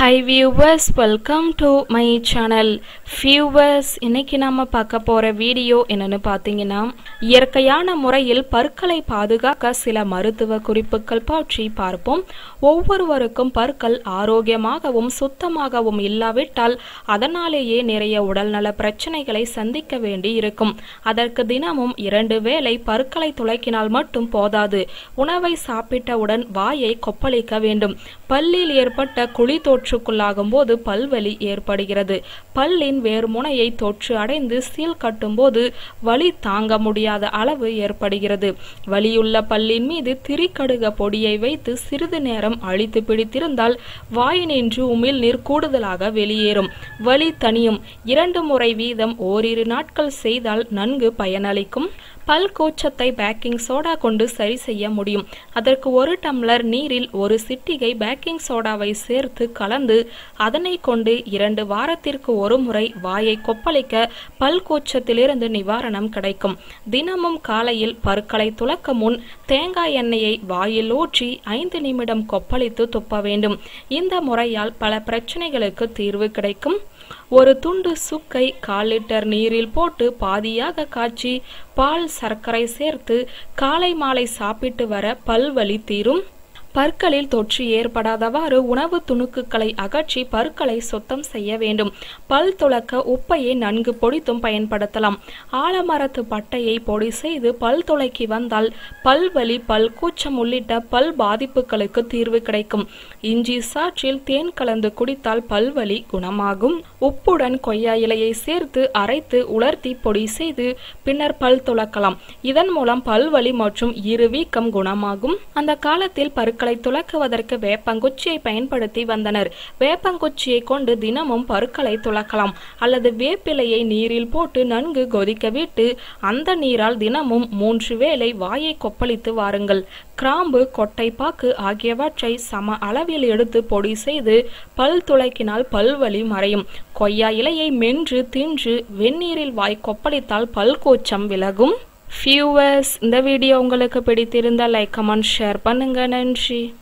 high viewers welcome to my channel viewers இன்னைக்கு நாம பார்க்க போற வீடியோ என்னன்னு பார்த்தீங்கன்னா இயற்கையான முறையில் பற்களை பாதுகாக்க சில மருத்துவ குறிப்புகள் பற்றி பார்ப்போம் ஒவ்வொருவருக்கும் பற்கள் ஆரோக்கியமாகவும் சுத்தமாகவும் இல்லாவிட்டால் அதனாலேயே நிறைய உடல்நல பிரச்சனைகளை சந்திக்க வேண்டி இருக்கும் அதற்கு தினமும் இரண்டு வேளை பற்களை துளைக்கினால் மட்டும் போதாது உணவை சாப்பிட்டவுடன் வாயை கொப்பளிக்க வேண்டும் பல்லில் ஏற்பட்ட குழி தொற்றுக்குள்ளாகும் போது பல்வலி ஏற்படுகிறது பல்லின் வேர்முனையை தொற்று அடைந்து சீல் கட்டும்போது வலி தாங்க முடியாத அளவு ஏற்படுகிறது வலியுள்ள பல்லின் மீது திரிக்கடுக பொடியை வைத்து சிறிது நேரம் அழித்து பிடித்திருந்தால் வாயினின்று உமிழ்நீர் கூடுதலாக வெளியேறும் வலி தனியும் இரண்டு முறை வீதம் ஓரிரு நாட்கள் செய்தால் நன்கு பயனளிக்கும் பல் கூச்சத்தை பேக்கிங் சோடா கொண்டு சரி செய்ய முடியும் அதற்கு ஒரு டம்ளர் நீரில் ஒரு சிட்டிகை பேக்கிங் சோடாவை சேர்த்து கலந்து அதனை கொண்டு இரண்டு வாரத்திற்கு ஒரு முறை வாயை கொப்பளிக்க பல் கூச்சத்திலிருந்து நிவாரணம் கிடைக்கும் தினமும் காலையில் பற்களை துலக்க முன் தேங்காய் எண்ணெயை வாயில் ஊற்றி ஐந்து நிமிடம் கொப்பளித்து துப்ப வேண்டும் இந்த முறையால் பல பிரச்சனைகளுக்கு தீர்வு கிடைக்கும் ஒரு துண்டு சுக்கை கால் லிட்டர் நீரில் போட்டு பாதியாக காய்ச்சி பால் சர்க்கரை சேர்த்து காலை மாலை சாப்பிட்டு வர பல்வலி தீரும் பற்களில் தொற்று ஏற்படாதவாறு உணவு துணுக்குகளை அகற்றி பற்களை சுத்தம் செய்ய வேண்டும் பல் துளக்க உப்பையை நன்கு பொடித்தும் பயன்படுத்தலாம் ஆலமரத்து பட்டையை பொடி செய்து பல் துளைக்கி வந்தால் பல்வலி பல் கூச்சம் உள்ளிட்ட பல் பாதிப்புகளுக்கு தீர்வு கிடைக்கும் இஞ்சி சாற்றில் தேன் கலந்து குடித்தால் பல்வலி குணமாகும் உப்புடன் கொய்யா இலையை சேர்த்து அரைத்து உலர்த்தி பொடி செய்து பின்னர் பல் துளக்கலாம் இதன் மூலம் பல்வலி மற்றும் இருவீக்கம் குணமாகும் அந்த காலத்தில் பற்கள் பற்களை துலக்குவதற்கு வேப்பங்குச்சியை பயன்படுத்தி வந்தனர் வேப்பங்குச்சியை கொண்டு தினமும் பற்களை துலக்கலாம் அல்லது வேப்பிலையை நீரில் போட்டு நன்கு கொதிக்க விட்டு அந்த நீரால் தினமும் மூன்று வேளை வாயை கொப்பளித்து வாருங்கள் கிராம்பு கொட்டைப்பாக்கு ஆகியவற்றை சம அளவில் எடுத்து பொடி செய்து பல் துளைக்கினால் பல்வலி மறையும் கொய்யா இலையை மென்று தின்று வெந்நீரில் வாய் கொப்பளித்தால் பல் கூச்சம் விலகும் வியூவர்ஸ் இந்த வீடியோ உங்களுக்கு பிடித்திருந்தால் லைக் கமெண்ட் ஷேர் பண்ணுங்க நன்றி